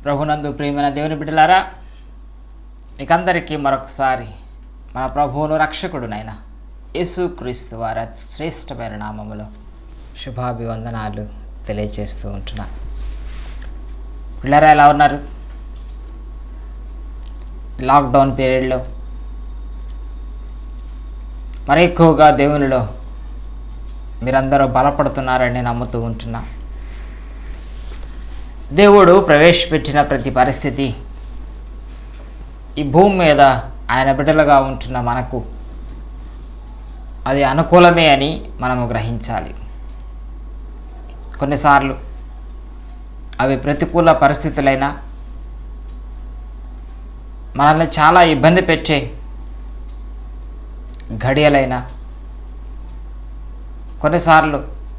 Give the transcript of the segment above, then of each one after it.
ప్రభునందు ప్రియమైన దేవుని బిడ్డలారా మీకందరికీ మరొకసారి మన ప్రభువును రక్షకుడునైన యేసు క్రీస్తు వారి అతి శ్రేష్టమైన నామములో శుభాభివందనాలు తెలియజేస్తూ ఉంటున్నా పిల్లరా ఎలా ఉన్నారు లాక్డౌన్ పీరియడ్లో మరి ఎక్కువగా దేవునిలో మీరందరూ బలపడుతున్నారని నమ్ముతూ ఉంటున్నా దేవుడు ప్రవేశపెట్టిన ప్రతి పరిస్థితి ఈ భూమి మీద ఆయన బిడ్డలుగా ఉంటున్న మనకు అది అనుకూలమే అని మనము గ్రహించాలి కొన్నిసార్లు అవి ప్రతికూల పరిస్థితులైనా మనల్ని చాలా ఇబ్బంది పెట్టే ఘడియలైనా కొన్నిసార్లు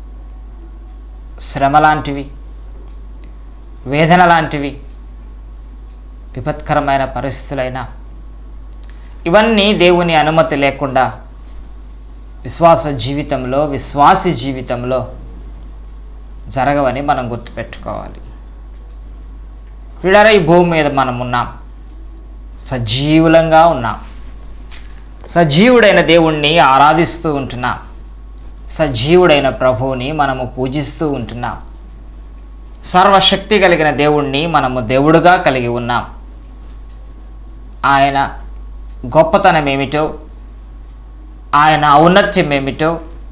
శ్రమ లాంటివి వేదన లాంటివి విపత్కరమైన పరిస్థితులైనా ఇవన్నీ దేవుని అనుమతి లేకుండా విశ్వాస జీవితంలో విశ్వాసి జీవితంలో జరగవని మనం గుర్తుపెట్టుకోవాలి వీడారా ఈ భూమి మీద మనం ఉన్నాం సజీవులంగా ఉన్నాం సజీవుడైన దేవుణ్ణి ఆరాధిస్తూ ఉంటున్నాం సజీవుడైన ప్రభువుని మనము పూజిస్తూ ఉంటున్నాం సర్వశక్తి కలిగిన దేవుణ్ణి మనము దేవుడుగా కలిగి ఉన్నాం ఆయన గొప్పతనం ఏమిటో ఆయన ఔన్నత్యం ఏమిటో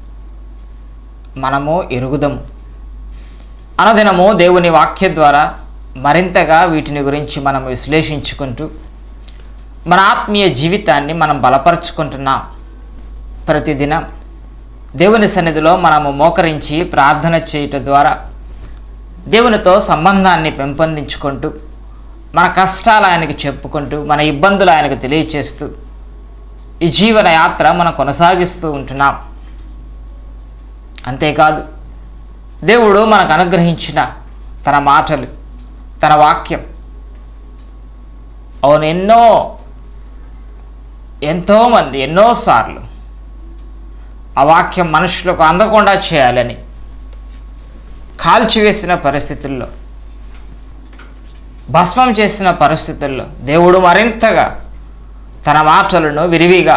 మనము ఎరుగుదము అనదినము దేవుని వాక్యం ద్వారా మరింతగా వీటిని గురించి మనం విశ్లేషించుకుంటూ మన ఆత్మీయ జీవితాన్ని మనం బలపరుచుకుంటున్నాం ప్రతిదినం దేవుని సన్నిధిలో మనము మోకరించి ప్రార్థన చేయటం ద్వారా దేవునితో సంబంధాన్ని పెంపొందించుకుంటూ మన కష్టాలు ఆయనకి చెప్పుకుంటూ మన ఇబ్బందులు ఆయనకు తెలియచేస్తూ ఈ జీవన యాత్ర మనం కొనసాగిస్తూ ఉంటున్నాం అంతేకాదు దేవుడు మనకు అనుగ్రహించిన తన మాటలు తన వాక్యం అవును ఎన్నో ఎంతోమంది ఎన్నోసార్లు ఆ వాక్యం మనుషులకు అందకుండా చేయాలని కాల్చివేసిన పరిస్థితుల్లో భస్మం చేసిన పరిస్థితుల్లో దేవుడు మరింతగా తన మాటలను విరివిగా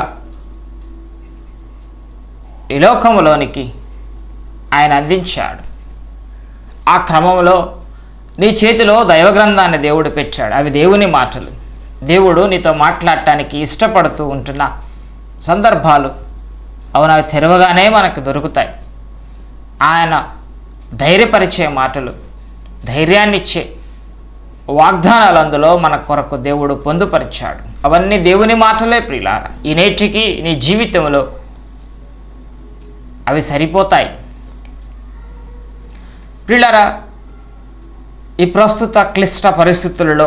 ఈ లోకములోనికి ఆయన అందించాడు ఆ క్రమంలో నీ చేతిలో దైవగ్రంథాన్ని దేవుడు పెట్టాడు అవి దేవుని మాటలు దేవుడు నీతో మాట్లాడటానికి ఇష్టపడుతూ ఉంటున్న సందర్భాలు అవును అవి తెరవగానే మనకు దొరుకుతాయి ఆయన ధైర్యపరిచే మాటలు ధైర్యాన్ని ఇచ్చే వాగ్దానాలు అందులో మన కొరకు దేవుడు పొందుపరిచాడు అవన్నీ దేవుని మాటలే ప్రియులార ఈ నేటికి నీ జీవితంలో అవి సరిపోతాయి ప్రియులారా ఈ ప్రస్తుత క్లిష్ట పరిస్థితులలో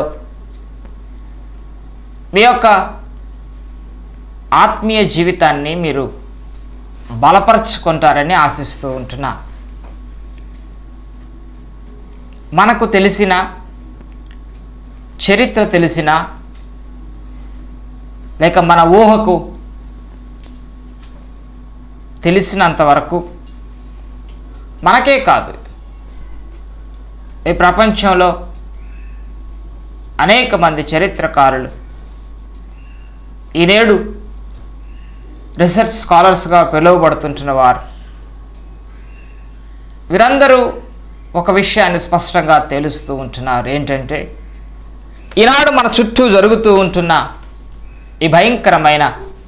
మీ యొక్క ఆత్మీయ జీవితాన్ని మీరు బలపరుచుకుంటారని ఆశిస్తూ ఉంటున్నా మనకు తెలిసిన చరిత్ర తెలిసిన లేక మన ఊహకు తెలిసినంత వరకు మనకే కాదు ఈ ప్రపంచంలో అనేక మంది చరిత్రకారులు ఈనేడు రీసెర్చ్ స్కాలర్స్గా పిలువబడుతుంటున్న వారు వీరందరూ ఒక విషయాన్ని స్పష్టంగా తెలుస్తూ ఉంటున్నారు ఏంటంటే ఈనాడు మన చుట్టూ జరుగుతూ ఉంటున్న ఈ భయంకరమైన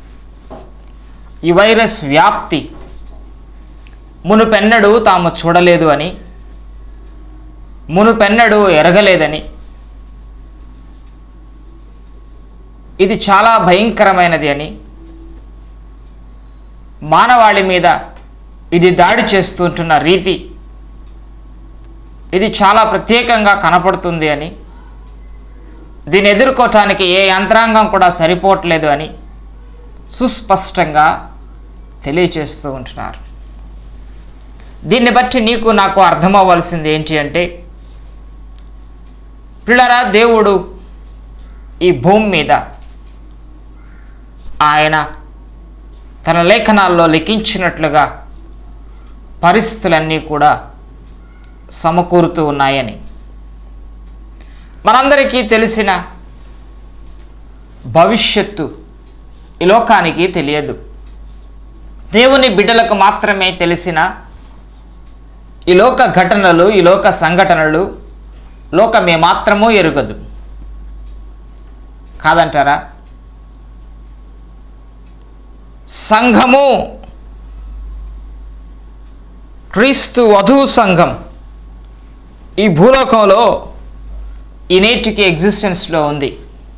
ఈ వైరస్ వ్యాప్తి మునుపెన్నడూ తాము చూడలేదు అని మునుపెన్నడూ ఎరగలేదని ఇది చాలా భయంకరమైనది అని మానవాళి మీద ఇది దాడి చేస్తుంటున్న రీతి ఇది చాలా ప్రత్యేకంగా కనపడుతుంది అని దీన్ని ఎదుర్కోవటానికి ఏ యంత్రాంగం కూడా సరిపోవట్లేదు అని సుస్పష్టంగా తెలియచేస్తూ ఉంటున్నారు దీన్ని బట్టి నీకు నాకు అర్థమవ్వాల్సింది ఏంటి అంటే పిల్లరా దేవుడు ఈ భూమి మీద ఆయన తన లేఖనాల్లో లిఖించినట్లుగా పరిస్థితులన్నీ కూడా సమకూరుతూ ఉన్నాయని మనందరికీ తెలిసిన భవిష్యత్తు ఈ లోకానికి తెలియదు దేవుని బిడ్డలకు మాత్రమే తెలిసిన ఈ లోక ఘటనలు ఈ లోక సంఘటనలు లోకమే మాత్రమూ ఎరుగదు కాదంటారా సంఘము క్రీస్తు వధువు సంఘం ఈ భూలోకంలో ఈ నేటికి ఎగ్జిస్టెన్స్లో ఉంది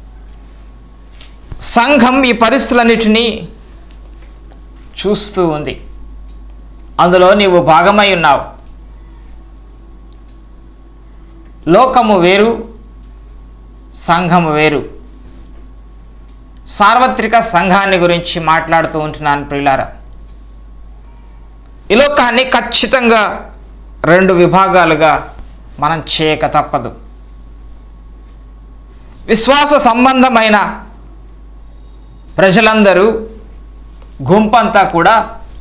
సంఘం ఈ పరిస్థితులన్నిటినీ చూస్తూ ఉంది అందులో నీవు భాగమై ఉన్నావు లోకము వేరు సంఘము వేరు సార్వత్రిక సంఘాన్ని గురించి మాట్లాడుతూ ఉంటున్నాను ప్రియులారా ఈ లోకాన్ని ఖచ్చితంగా రెండు విభాగాలుగా మనం చేయక తప్పదు విశ్వాస సంబంధమైన ప్రజలందరూ గుంపంతా కూడా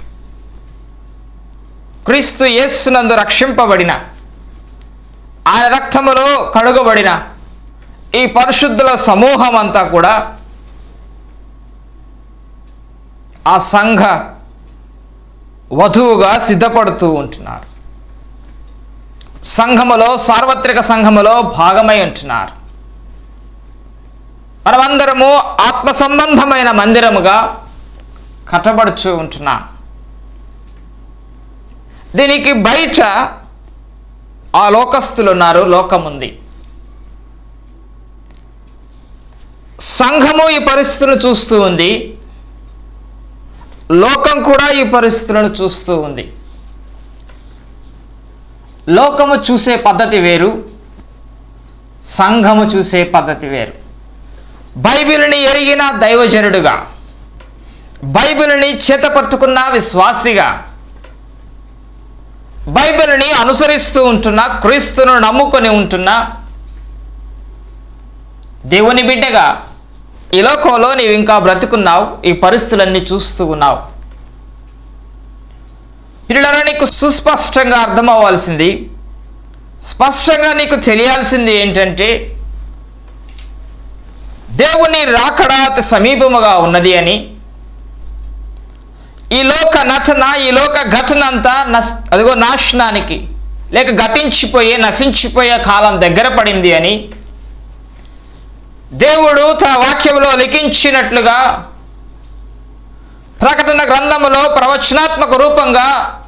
క్రీస్తు యేస్సునందు రక్షింపబడిన ఆయన రక్తములో కడుగబడిన ఈ పరిశుద్ధుల సమూహం అంతా కూడా ఆ సంఘ వధువుగా సిద్ధపడుతూ ఉంటున్నారు సంఘములో సార్వత్రిక సంఘములో భాగమై ఉంటున్నారు మనమందరము ఆత్మ సంబంధమైన మందిరముగా కట్టబడుచు ఉంటున్నాం దీనికి బయట ఆ లోకస్తులు ఉన్నారు లోకముంది సంఘము ఈ పరిస్థితులను చూస్తూ ఉంది లోకం కూడా ఈ పరిస్థితులను చూస్తూ ఉంది లోకము చూసే పద్ధతి వేరు సంఘము చూసే పద్ధతి వేరు బైబిల్ని ఎరిగిన దైవజనుడుగా బైబిల్ని చేత పట్టుకున్న విశ్వాసిగా బైబిల్ని అనుసరిస్తూ ఉంటున్న క్రీస్తును నమ్ముకొని ఉంటున్న దేవుని బిడ్డగా ఈ లోకంలో నీవు ఇంకా బ్రతుకున్నావు ఈ పరిస్థితులన్నీ చూస్తూ ఉన్నావు పిల్లలను నీకు సుస్పష్టంగా అర్థం అవ్వాల్సింది స్పష్టంగా నీకు తెలియాల్సింది ఏంటంటే దేవుని రాకడ అతి సమీపముగా ఉన్నది అని ఈ లోక నటన ఈ లోక ఘటన అంతా నస్ అదిగో నాశనానికి లేక గతించిపోయే నశించిపోయే కాలం దగ్గర పడింది అని దేవుడు తన వాక్యంలో లిఖించినట్లుగా ప్రకటన గ్రంథములో ప్రవచనాత్మక రూపంగా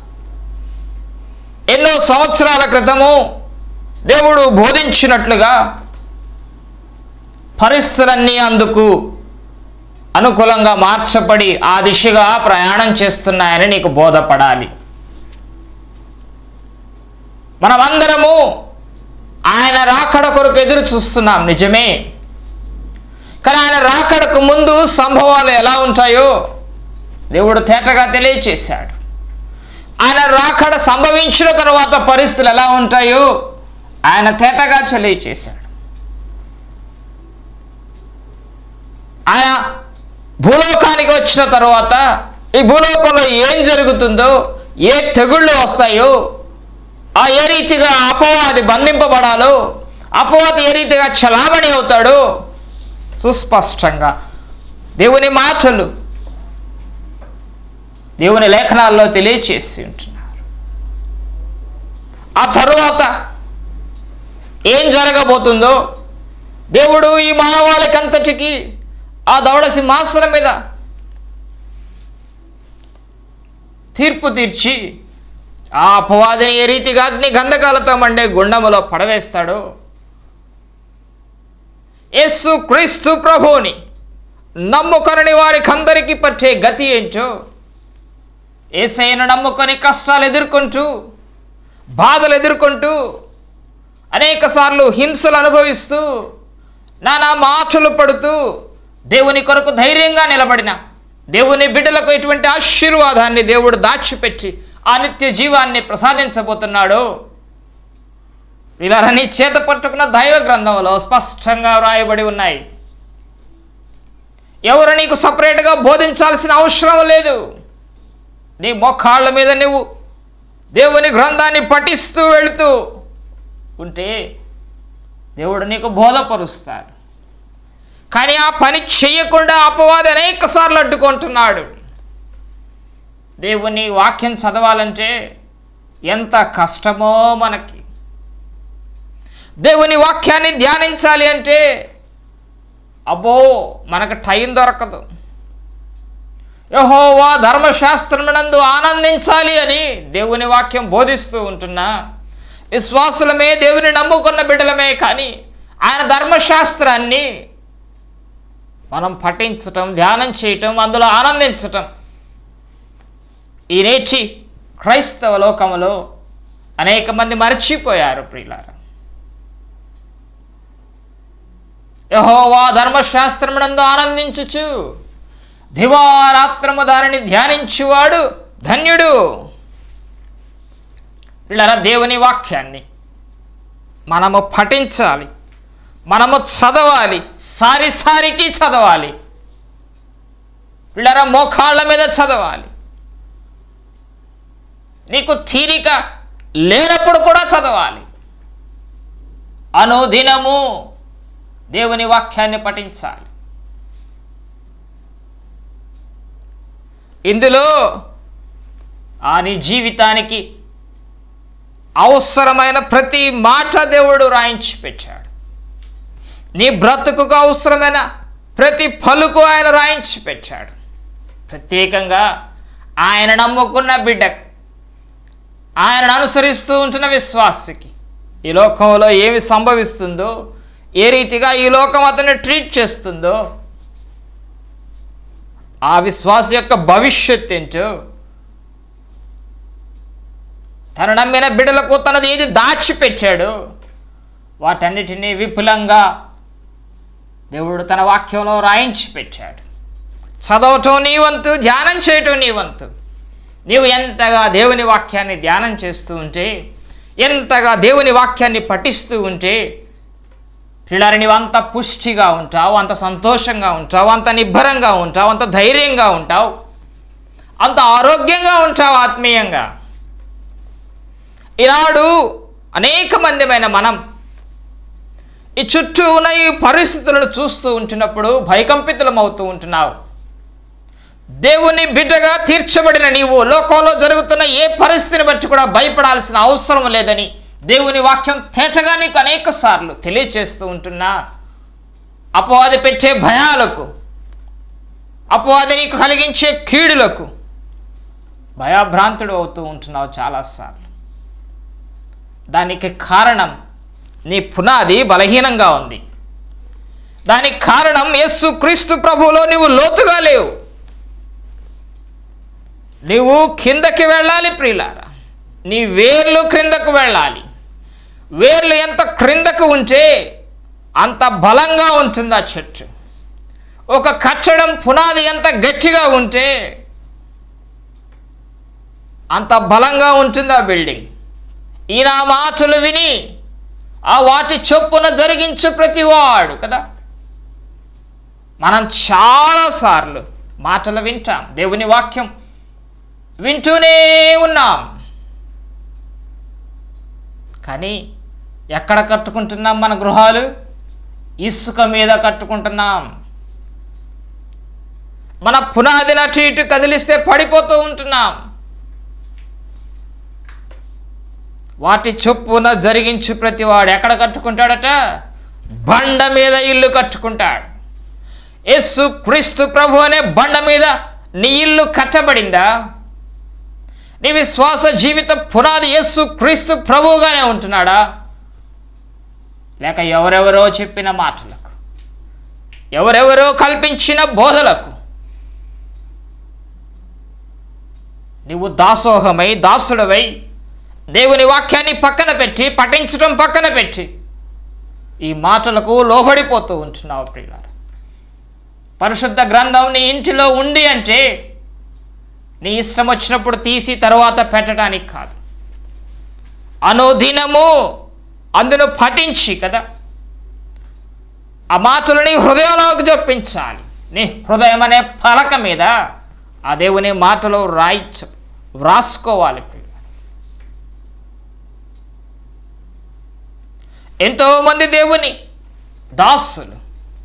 ఎన్నో సంవత్సరాల క్రితము దేవుడు బోధించినట్లుగా పరిస్థితులన్నీ అందుకు అనుకూలంగా మార్చబడి ఆ దిశగా ప్రయాణం చేస్తున్నాయని నీకు బోధపడాలి మనమందరము ఆయన రాకడ కొరకు ఎదురు చూస్తున్నాం నిజమే కానీ ఆయన రాకడకు ముందు సంభవాలు ఎలా ఉంటాయో దేవుడు తేటగా తెలియచేశాడు ఆయన రాకడ సంభవించిన తర్వాత పరిస్థితులు ఎలా ఉంటాయో ఆయన తేటగా తెలియచేశాడు ఆయన భూలోకానికి వచ్చిన తర్వాత ఈ భూలోకంలో ఏం జరుగుతుందో ఏ తెగుళ్ళు వస్తాయో ఆ ఏ రీతిగా అపవాది బంధింపబడాలో అపవాది ఏ రీతిగా చలామణి అవుతాడో సుస్పష్టంగా దేవుని మాటలు దేవుని లేఖనాల్లో తెలియచేసి ఉంటున్నారు ఆ తరువాత ఏం జరగబోతుందో దేవుడు ఈ మానవాళికంతటికి ఆ దవడ సింహాసనం మీద తీర్పు తీర్చి ఆ అపవాదిని ఏ రీతిగా అగ్ని గంధకాలతో మండే గుండములో పడవేస్తాడో యేసు క్రీస్తు ప్రభువుని నమ్ముకొనని వారికి అందరికీ పట్టే గతి ఏంటో ఏసైను నమ్ముకొని కష్టాలు ఎదుర్కొంటూ బాధలు ఎదుర్కొంటూ అనేక సార్లు హింసలు అనుభవిస్తూ నానా మాటలు పడుతూ దేవుని కొరకు ధైర్యంగా నిలబడిన దేవుని బిడ్డలకు ఎటువంటి ఆశీర్వాదాన్ని దేవుడు దాచిపెట్టి ఆ నిత్య జీవాన్ని ప్రసాదించబోతున్నాడు ఇలా నీ చేత పట్టుకున్న దైవ గ్రంథంలో స్పష్టంగా వ్రాయబడి ఉన్నాయి ఎవరు నీకు సపరేట్గా బోధించాల్సిన అవసరం లేదు నీ మోకాళ్ళ మీద నువ్వు దేవుని గ్రంథాన్ని పఠిస్తూ వెళుతూ ఉంటే దేవుడు నీకు బోధపరుస్తాడు కానీ ఆ పని చెయ్యకుండా అపవాది అనేక సార్లు అడ్డుకుంటున్నాడు దేవుని వాక్యం చదవాలంటే ఎంత కష్టమో మనకి దేవుని వాక్యాన్ని ధ్యానించాలి అంటే అబ్బో మనకు టైం దొరకదు యహోవా ధర్మశాస్త్రమునందు ఆనందించాలి అని దేవుని వాక్యం బోధిస్తూ ఉంటున్నా విశ్వాసులమే దేవుని నమ్ముకున్న బిడ్డలమే కానీ ఆయన ధర్మశాస్త్రాన్ని మనం పఠించటం ధ్యానం చేయటం అందులో ఆనందించటం ఈ నేటి క్రైస్తవ లోకములో అనేక మంది మర్చిపోయారు ప్రియులారా యహోవా ధర్మశాస్త్రమునందు ఆనందించుచు దివారాత్రము దానిని ధ్యానించువాడు ధన్యుడు పిల్లల దేవుని వాక్యాన్ని మనము పఠించాలి మనము చదవాలి సారి సారికి చదవాలి పిల్లల మోకాళ్ళ మీద చదవాలి నీకు తీరిక లేనప్పుడు కూడా చదవాలి అనుదినము దేవుని వాక్యాన్ని పఠించాలి ఇందులో ఆ నీ జీవితానికి అవసరమైన ప్రతి మాట దేవుడు రాయించి పెట్టాడు నీ బ్రతుకుకు అవసరమైన ప్రతి పలుకు ఆయన రాయించి పెట్టాడు ప్రత్యేకంగా ఆయన నమ్ముకున్న బిడ్డకు ఆయనను అనుసరిస్తూ ఉంటున్న విశ్వాసికి ఈ లోకంలో ఏమి సంభవిస్తుందో ఏ రీతిగా ఈ లోకం అతన్ని ట్రీట్ చేస్తుందో ఆ విశ్వాస యొక్క భవిష్యత్ ఏంటో తను నమ్మిన బిడ్డలకు తనది ఏది దాచిపెట్టాడు వాటన్నిటినీ విపులంగా దేవుడు తన వాక్యంలో రాయించి పెట్టాడు చదవటం నీ వంతు ధ్యానం చేయటం నీ వంతు నీవు ఎంతగా దేవుని వాక్యాన్ని ధ్యానం చేస్తూ ఉంటే ఎంతగా దేవుని వాక్యాన్ని పఠిస్తూ ఉంటే పిల్లలు నీవు అంత పుష్టిగా ఉంటావు అంత సంతోషంగా ఉంటావు అంత నిబ్బరంగా ఉంటావు అంత ధైర్యంగా ఉంటావు అంత ఆరోగ్యంగా ఉంటావు ఆత్మీయంగా ఈనాడు అనేక మందిమైన మనం ఈ చుట్టూ ఉన్న ఈ పరిస్థితులను చూస్తూ ఉంటున్నప్పుడు భయకంపితులం అవుతూ ఉంటున్నావు దేవుని బిడ్డగా తీర్చబడిన నీవు లోకంలో జరుగుతున్న ఏ పరిస్థితిని బట్టి కూడా భయపడాల్సిన అవసరం లేదని దేవుని వాక్యం తేటగా నీకు అనేక సార్లు తెలియచేస్తూ ఉంటున్నా అపవాది పెట్టే భయాలకు అపవాది నీకు కలిగించే కీడులకు భయభ్రాంతుడు అవుతూ ఉంటున్నావు చాలాసార్లు దానికి కారణం నీ పునాది బలహీనంగా ఉంది దానికి కారణం యేసు క్రీస్తు ప్రభువులో నీవు లోతుగా లేవు నీవు కిందకి వెళ్ళాలి ప్రియులారా నీ వేర్లు క్రిందకు వెళ్ళాలి వేర్లు ఎంత క్రిందకు ఉంటే అంత బలంగా ఉంటుంది ఆ చెట్టు ఒక కట్టడం పునాది ఎంత గట్టిగా ఉంటే అంత బలంగా ఉంటుంది ఆ బిల్డింగ్ ఈయన ఆ మాటలు విని ఆ వాటి చొప్పున జరిగించు ప్రతివాడు కదా మనం చాలాసార్లు మాటలు వింటాం దేవుని వాక్యం వింటూనే ఉన్నాం కానీ ఎక్కడ కట్టుకుంటున్నాం మన గృహాలు ఇసుక మీద కట్టుకుంటున్నాం మన పునాదిని అటు ఇటు కదిలిస్తే పడిపోతూ ఉంటున్నాం వాటి చొప్పున జరిగించు ప్రతివాడు ఎక్కడ కట్టుకుంటాడట బండ మీద ఇల్లు కట్టుకుంటాడు యేసు క్రీస్తు ప్రభు అనే బండ మీద నీ ఇల్లు కట్టబడిందా నీ విశ్వాస జీవిత పునాది యేసు క్రీస్తు ప్రభువుగానే ఉంటున్నాడా లేక ఎవరెవరో చెప్పిన మాటలకు ఎవరెవరో కల్పించిన బోధలకు నీవు దాసోహమై దాసుడవై దేవుని వాక్యాన్ని పక్కన పెట్టి పఠించడం పక్కన పెట్టి ఈ మాటలకు లోబడిపోతూ ఉంటున్నావు ప్రియులారా పరిశుద్ధ గ్రంథం నీ ఇంటిలో ఉంది అంటే నీ ఇష్టం వచ్చినప్పుడు తీసి తర్వాత పెట్టడానికి కాదు అనుదినము అందును పఠించి కదా ఆ మాటలని హృదయంలోకి జొప్పించాలి నీ హృదయం అనే పలక మీద ఆ దేవుని మాటలో రాయించ వ్రాసుకోవాలి ప్రియులారా. ఎంతోమంది దేవుని దాసులు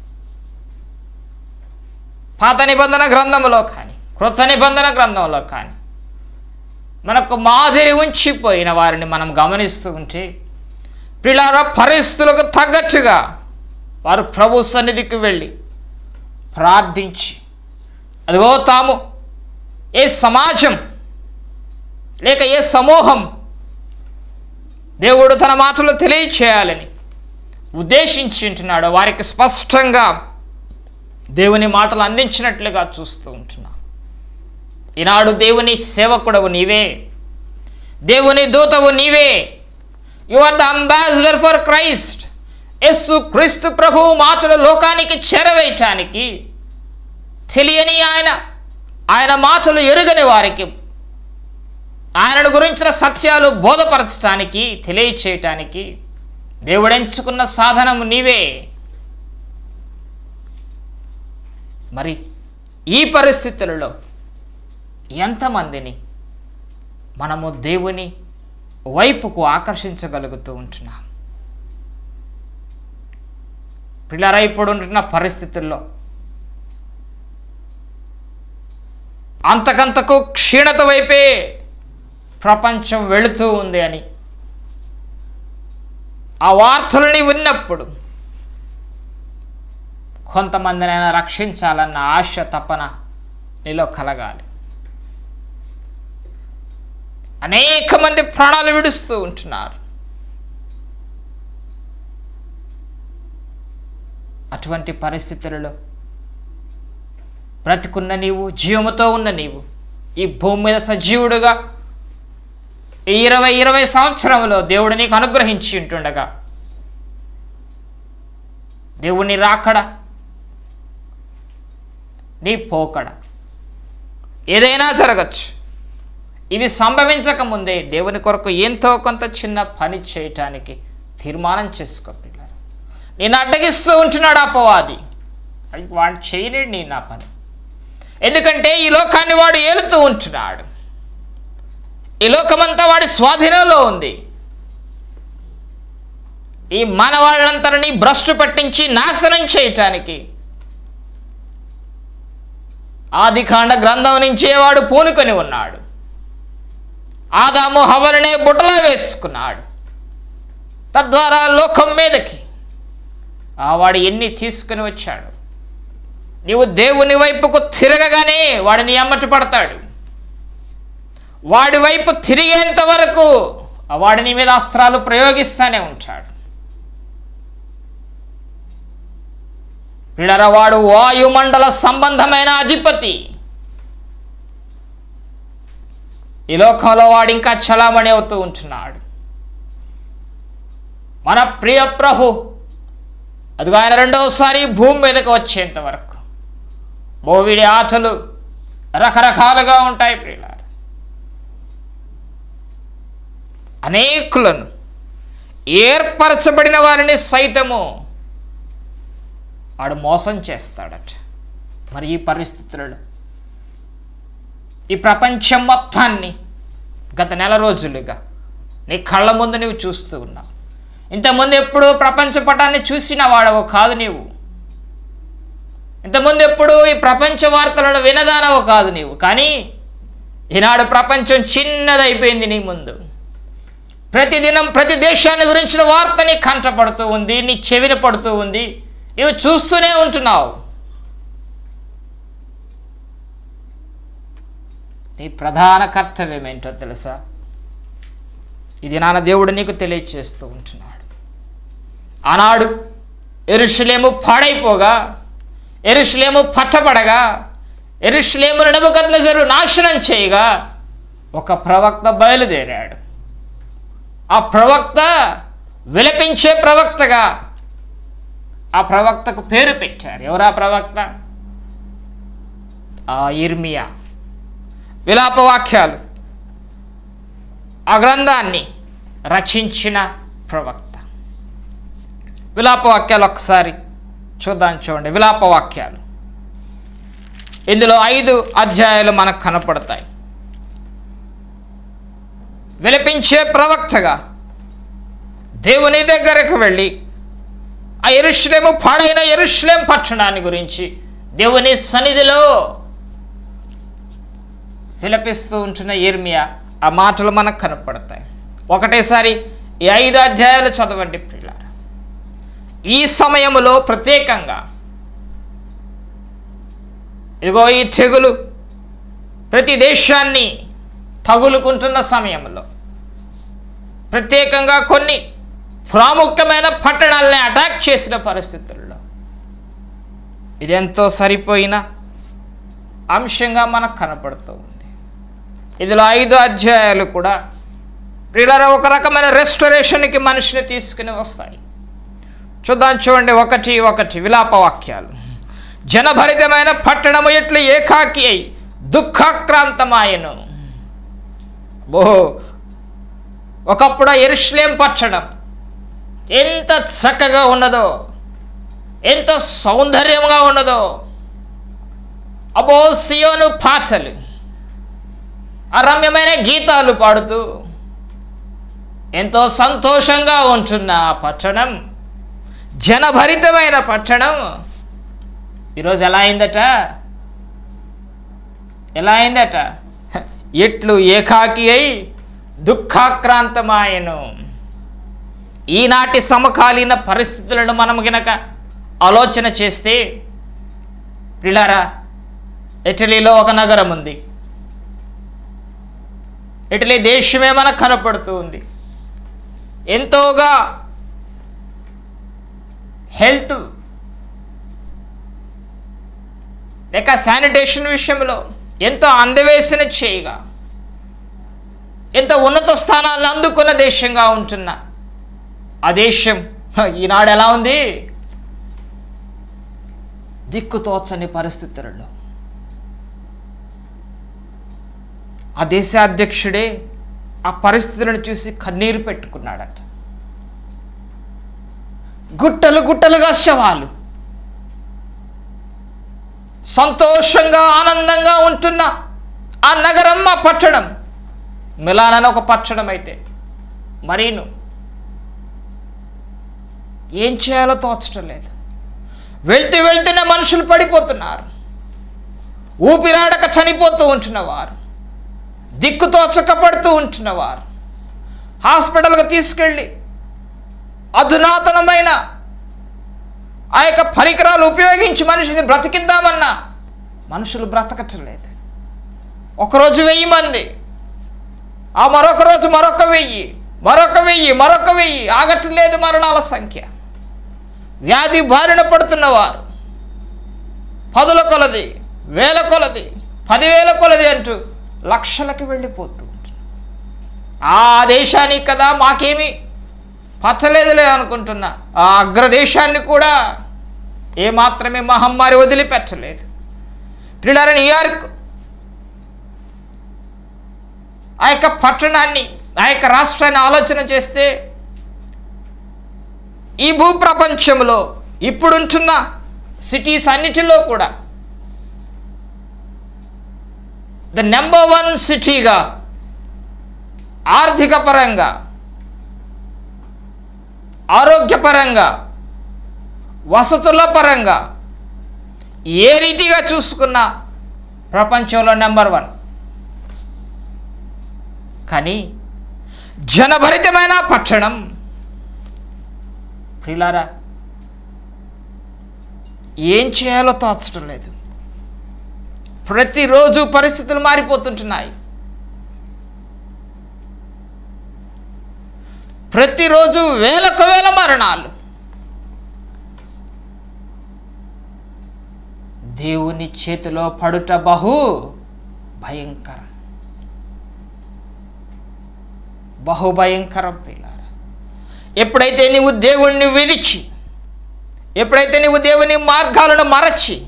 పాత నిబంధన గ్రంథంలో కానీ కృత నిబంధన గ్రంథంలో కానీ మనకు మాదిరి ఉంచిపోయిన వారిని మనం గమనిస్తూ ఉంటే పిల్లల పరిస్థితులకు తగ్గట్టుగా వారు ప్రభు సన్నిధికి వెళ్ళి ప్రార్థించి అదిగో తాము ఏ సమాజం లేక ఏ సమూహం దేవుడు తన మాటలు తెలియచేయాలని ఉద్దేశించి ఉంటున్నాడో వారికి స్పష్టంగా దేవుని మాటలు అందించినట్లుగా చూస్తూ ఉంటున్నా ఈనాడు దేవుని సేవకుడవు నీవే దేవుని దూతవు నీవే you are the ambassador for Christ యస్సు క్రీస్తు ప్రభు మాటలు లోకానికి చేరవేయటానికి తెలియని ఆయన ఆయన మాటలు ఎరుగని వారికి ఆయనను గురించిన సత్యాలు బోధపరచటానికి తెలియచేయటానికి దేవుడెంచుకున్న సాధనము నీవే మరి ఈ పరిస్థితులలో ఎంతమందిని మనము దేవుని వైపుకు ఆకర్షించగలుగుతూ ఉంటున్నాం పిల్లరా ఇప్పుడు ఉంటున్న పరిస్థితుల్లో అంతకంతకు క్షీణత వైపే ప్రపంచం వెళుతూ ఉంది అని ఆ వార్తలని విన్నప్పుడు కొంతమందినైనా రక్షించాలన్న ఆశ తపన నీలో కలగాలి అనేక మంది ప్రాణాలు విడుస్తూ ఉంటున్నారు అటువంటి పరిస్థితులలో బ్రతికున్న నీవు జీవముతో ఉన్న నీవు ఈ భూమి మీద సజీవుడుగా ఈ ఇరవై ఇరవై సంవత్సరంలో దేవుడు నీకు అనుగ్రహించి ఉంటుండగా దేవుని రాకడ నీ పోకడ ఏదైనా జరగచ్చు ఇవి సంభవించక ముందే దేవుని కొరకు ఎంతో కొంత చిన్న పని చేయటానికి తీర్మానం చేసుకో పిల్లలు నేను అడ్డగిస్తూ ఉంటున్నాడు అపవాది అది వాడు చేయలేడు నీ నా పని ఎందుకంటే ఈ లోకాన్ని వాడు ఏలుతూ ఉంటున్నాడు ఈ లోకమంతా వాడి స్వాధీనంలో ఉంది ఈ మానవాళ్ళంతరినీ భ్రష్టు పట్టించి నాశనం చేయటానికి ఆదికాండ గ్రంథం నుంచే వాడు పూనుకొని ఉన్నాడు ఆదాము హవలనే బుట్టలో వేసుకున్నాడు తద్వారా లోకం మీదకి ఆ వాడు ఎన్ని తీసుకుని వచ్చాడు నీవు దేవుని వైపుకు తిరగగానే వాడు నీ అమ్మటి పడతాడు వాడి వైపు తిరిగేంత వరకు ఆ వాడి నీ మీద అస్త్రాలు ప్రయోగిస్తూనే ఉంటాడు పిల్లరవాడు వాయుమండల సంబంధమైన అధిపతి ఈ లోకంలో వాడు ఇంకా చలామణి అవుతూ ఉంటున్నాడు మన ప్రియ ప్రభు అదిగో ఆయన రెండవసారి భూమి మీదకి వచ్చేంత వరకు బోవిడి ఆటలు రకరకాలుగా ఉంటాయి ప్రియులారు అనేకులను ఏర్పరచబడిన వారిని సైతము వాడు మోసం చేస్తాడట మరి ఈ పరిస్థితులలో ఈ ప్రపంచం మొత్తాన్ని గత నెల రోజులుగా నీ కళ్ళ ముందు నువ్వు చూస్తూ ఉన్నావు ఇంతకుముందు ఎప్పుడు ప్రపంచ పటాన్ని చూసిన వాడవు కాదు నీవు ఇంతకుముందు ఎప్పుడు ఈ ప్రపంచ వార్తలను వినదానవు కాదు నీవు కానీ ఈనాడు ప్రపంచం చిన్నదైపోయింది నీ ముందు ప్రతిదినం ప్రతి దేశాన్ని గురించిన వార్త నీ కంటపడుతూ ఉంది నీ చెవిన పడుతూ ఉంది ఇవి చూస్తూనే ఉంటున్నావు నీ ప్రధాన కర్తవ్యం ఏంటో తెలుసా ఇది నాన్న దేవుడు నీకు తెలియచేస్తూ ఉంటున్నాడు ఆనాడు ఎరుషులేము పాడైపోగా ఎరుషులేము పట్టబడగా ఎరుషులేము నడుముకద్నజరు నాశనం చేయగా ఒక ప్రవక్త బయలుదేరాడు ఆ ప్రవక్త విలపించే ప్రవక్తగా ఆ ప్రవక్తకు పేరు పెట్టారు ఎవరా ప్రవక్త ఆ ఇర్మియా విలాపవాక్యాలు ఆ గ్రంథాన్ని రచించిన ప్రవక్త విలాపవాక్యాలు ఒకసారి చూద్దాం చూడండి విలాపవాక్యాలు ఇందులో ఐదు అధ్యాయాలు మనకు కనపడతాయి విలపించే ప్రవక్తగా దేవుని దగ్గరకు వెళ్ళి ఆ ఎరుశ్లేము పాడైన ఎరుశ్లేం పట్టణాన్ని గురించి దేవుని సన్నిధిలో విలపిస్తూ ఉంటున్న ఇర్మియా ఆ మాటలు మనకు కనపడతాయి ఒకటేసారి ఈ ఐదు అధ్యాయాలు చదవండి ప్రియులారా ఈ సమయంలో ప్రత్యేకంగా ఇదిగో ఈ తెగులు ప్రతి దేశాన్ని తగులుకుంటున్న సమయంలో ప్రత్యేకంగా కొన్ని ప్రాముఖ్యమైన పట్టణాలని అటాక్ చేసిన పరిస్థితుల్లో ఇది ఎంతో సరిపోయిన అంశంగా మనకు కనపడుతూ ఉంది ఇందులో ఐదు అధ్యాయాలు కూడా ప్రియులారా ఒక రకమైన రెస్టరేషన్కి మనిషిని తీసుకుని వస్తాయి చూద్దాం చూడండి ఒకటి ఒకటి విలాప వాక్యాలు జనభరితమైన పట్టణము ఎట్లు ఏకాకి అయి దుఃఖాక్రాంతమాయను బో ఒకప్పుడు ఎరుశ్లేం పట్టణం ఎంత చక్కగా ఉన్నదో ఎంత సౌందర్యంగా ఉన్నదో అబో సియోను పాటలు అరమ్యమైన గీతాలు పాడుతూ ఎంతో సంతోషంగా ఉంటున్న ఆ పట్టణం జనభరితమైన పట్టణం ఈరోజు ఎలా అయిందట ఎలా అయిందట ఎట్లు ఏకాకి అయి దుఃఖాక్రాంతమాయను ఈనాటి సమకాలీన పరిస్థితులను మనం గనక ఆలోచన చేస్తే పిల్లారా ఇటలీలో ఒక నగరం ఉంది ఇటలీ దేశమే మనకు కనపడుతూ ఉంది ఎంతోగా హెల్త్ లేక శానిటేషన్ విషయంలో ఎంతో అందవేసిన చేయగా ఎంతో ఉన్నత స్థానాలను అందుకున్న దేశంగా ఉంటున్న ఆ దేశం హ, ఈనాడు ఎలా ఉంది దిక్కుతోచని పరిస్థితులలో ఆ దేశ అధ్యక్షుడే ఆ పరిస్థితులను చూసి కన్నీరు పెట్టుకున్నాడట గుట్టలు గుట్టలుగా శవాలు సంతోషంగా ఆనందంగా ఉంటున్న ఆ నగరం ఆ పట్టణం మిలాన్ అని ఒక పట్టణం అయితే మరీను ఏం చేయాలో తోచడం లేదు వెళ్తూ వెళ్తూనే మనుషులు పడిపోతున్నారు ఊపిరాడక చనిపోతూ ఉంటున్నవారు దిక్కు తోచక పడుతూ ఉంటున్నవారు హాస్పిటల్కి తీసుకెళ్ళి అధునాతనమైన ఆ యొక్క పరికరాలు ఉపయోగించి మనిషిని బ్రతికిద్దామన్నా మనుషులు బ్రతకట్లేదు ఒకరోజు వెయ్యి మంది ఆ మరొక రోజు మరొక వెయ్యి మరొక వెయ్యి మరొక వెయ్యి ఆగట్లేదు మరణాల సంఖ్య వ్యాధి బారిన పడుతున్నవారు పదుల కొలది వేల కొలది పదివేల కొలది అంటూ లక్షలకు వెళ్ళిపోతూ ఉంటుంది. ఆ దేశానికి కదా మాకేమీ పచ్చలేదులే అనుకుంటున్నా ఆ అగ్రదేశాన్ని కూడా ఏమాత్రమే మహమ్మారి వదిలిపెట్టలేదు పిల్లల న్యూయార్క్ ఆ యొక్క పట్టణాన్ని ఆ యొక్క రాష్ట్రాన్ని ఆలోచన చేస్తే ఈ భూప్రపంచంలో ఇప్పుడుంటున్న సిటీస్ అన్నిటిలో కూడా ద నెంబర్ వన్ సిటీగా ఆర్థిక పరంగా ఆరోగ్యపరంగా వసతుల పరంగా ఏ రీతిగా చూసుకున్నా ప్రపంచంలో నెంబర్ వన్ కానీ జనభరితమైన పట్టణం ప్రిలారా ఏం చేయాలో తోచడం లేదు ప్రతిరోజు పరిస్థితులు మారిపోతుంటున్నాయి ప్రతిరోజు వేలకు వేల మరణాలు దేవుని చేతిలో పడుట బహు భయంకరం బహు భయంకరం ప్రియులారా ఎప్పుడైతే నీవు దేవుణ్ణి విడిచి ఎప్పుడైతే నీవు దేవుని మార్గాలను మరచి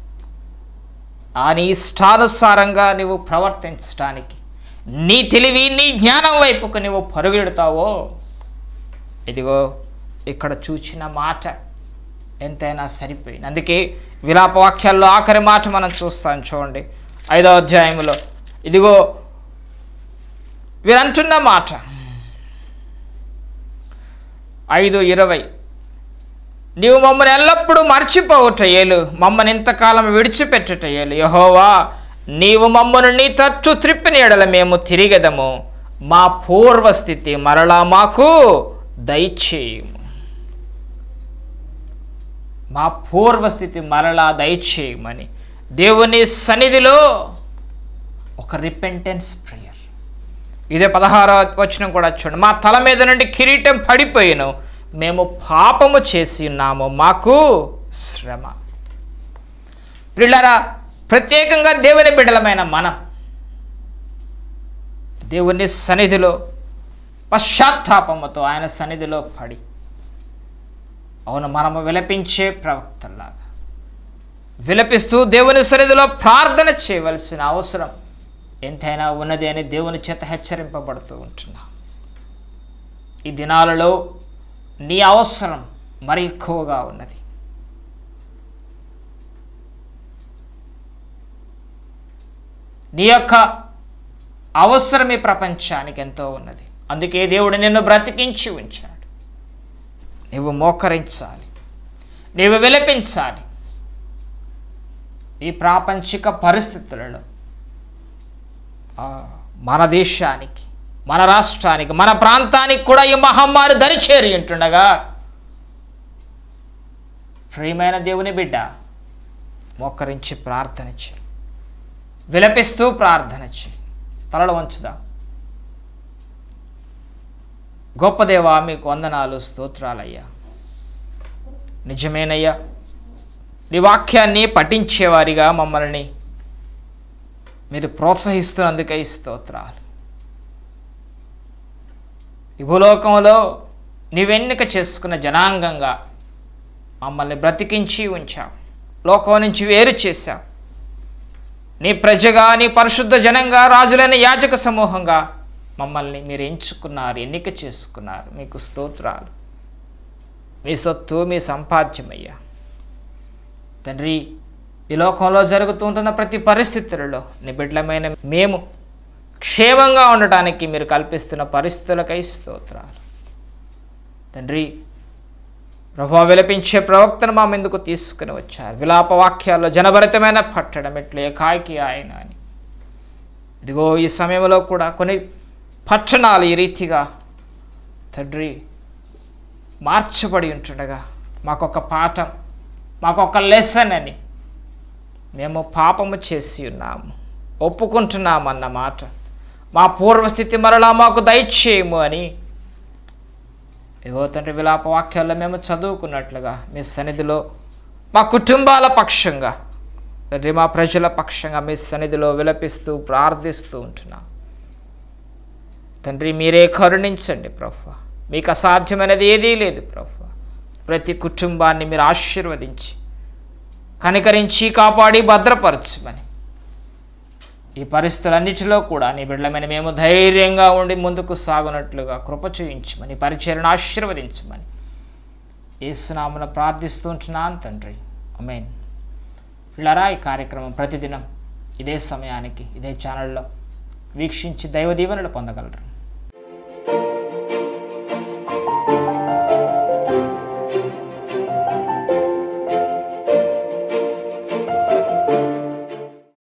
ఆ నీ ఇష్టానుసారంగా నువ్వు ప్రవర్తించడానికి నీ తెలివి నీ జ్ఞానం వైపుకు నువ్వు పరుగెడతావో ఇదిగో ఇక్కడ చూచిన మాట ఎంతైనా సరిపోయింది అందుకే విలాప వాక్యాల్లో ఆఖరి మాట మనం చూస్తాం చూడండి ఐదో అధ్యాయంలో ఇదిగో వీరంటున్న మాట ఐదు ఇరవై నీవు మమ్మల్ని ఎల్లప్పుడూ మర్చిపోవుట ఏలు మమ్మల్ని ఇంతకాలం విడిచిపెట్టుట ఏలు యహోవా నీవు మమ్మను నీ తట్టు త్రిప్పిన ఎడల మేము తిరిగెదము మా పూర్వస్థితి మరలా మాకు దయచేయము మా పూర్వస్థితి మరలా దయచేయమని దేవుని సన్నిధిలో ఒక రిపెంటెన్స్ ప్రేయర్ ఇదే పదహారవ వచనం కూడా చూడండి మా తల మీద నుండి కిరీటం పడిపోయిను మేము పాపము చేసి ఉన్నాము మాకు శ్రమ పిల్లరా ప్రత్యేకంగా దేవుని బిడ్డలమైన మనం దేవుని సన్నిధిలో పశ్చాత్తాపముతో ఆయన సన్నిధిలో పడి అవును మనము విలపించే ప్రవక్తల్లాగా విలపిస్తూ దేవుని సన్నిధిలో ప్రార్థన చేయవలసిన అవసరం ఎంతైనా ఉన్నది అని దేవుని చేత హెచ్చరింపబడుతూ ఉంటున్నాం ఈ దినాలలో నీ అవసరం మరి ఎక్కువగా ఉన్నది నీ యొక్క అవసరం ఈ ప్రపంచానికి ఎంతో ఉన్నది అందుకే దేవుడు నిన్ను బ్రతికించి ఉంచాడు నీవు మోకరించాలి నీవు విలపించాలి ఈ ప్రాపంచిక పరిస్థితులలో ఆ, మన దేశానికి మన రాష్ట్రానికి మన ప్రాంతానికి కూడా ఈ మహమ్మారి దరిచేరి ఉంటుండగా ప్రియమైన దేవుని బిడ్డ మోకరించి ప్రార్థన చేయి విలపిస్తూ ప్రార్థన చేయి తలలు వంచుదా గొప్ప దేవా మీకు వందనాలు స్తోత్రాలయ్యా నిజమేనయ్యా నీ వాక్యాన్ని పఠించేవారిగా మమ్మల్ని మీరు ప్రోత్సహిస్తున్నందుకై స్తోత్రాలు ఈ భూలోకంలో నీవెన్నిక చేసుకున్న జనాంగంగా మమ్మల్ని బ్రతికించి ఉంచావు లోకం నుంచి వేరు చేశావు నీ ప్రజగా నీ పరిశుద్ధ జనంగా రాజులైన యాజక సమూహంగా మమ్మల్ని మీరు ఎంచుకున్నారు ఎన్నిక చేసుకున్నారు మీకు స్తోత్రాలు మీ సొత్తు మీ సంపాద్యమయ్యా తండ్రి ఈ లోకంలో జరుగుతుంటున్న ప్రతి పరిస్థితులలో నీ బిడ్డలమైన మేము క్షేమంగా ఉండటానికి మీరు కల్పిస్తున్న పరిస్థితులకై స్తోత్రాలు తండ్రి ప్రభావ విలపించే ప్రవక్తను మా ముందుకు తీసుకుని వచ్చారు విలాప వాక్యాల్లో జనభరితమైన పట్టడం ఎట్లే కాయకి ఆయన అని ఇదిగో ఈ సమయంలో కూడా కొన్ని పట్టణాలు ఈ రీతిగా తండ్రి మార్చబడి ఉంటుండగా మాకొక పాఠం మాకొక లెసన్ అని మేము పాపము చేసి ఉన్నాము ఒప్పుకుంటున్నామన్న మాట మా పూర్వస్థితి మరలా మాకు దయచేయము అని ఏవో తండ్రి విలాప వాక్యాల్లో మేము చదువుకున్నట్లుగా మీ సన్నిధిలో మా కుటుంబాల పక్షంగా తండ్రి మా ప్రజల పక్షంగా మీ సన్నిధిలో విలపిస్తూ ప్రార్థిస్తూ ఉంటున్నాం తండ్రి మీరే కరుణించండి ప్రభు మీకు అసాధ్యమైనది ఏదీ లేదు ప్రభు ప్రతి కుటుంబాన్ని మీరు ఆశీర్వదించి కనికరించి కాపాడి భద్రపరచమని ఈ పరిస్థితులన్నిటిలో కూడా నీ బిడ్డలమైన మేము ధైర్యంగా ఉండి ముందుకు సాగునట్లుగా కృప చూయించమని పరిచయను ఆశీర్వదించమని ఏసునామున ప్రార్థిస్తూ ఉంటున్నాను తండ్రి అమేన్ పిల్లరా ఈ కార్యక్రమం ప్రతిదినం ఇదే సమయానికి ఇదే ఛానల్లో వీక్షించి దైవ దీవెనలు పొందగలరు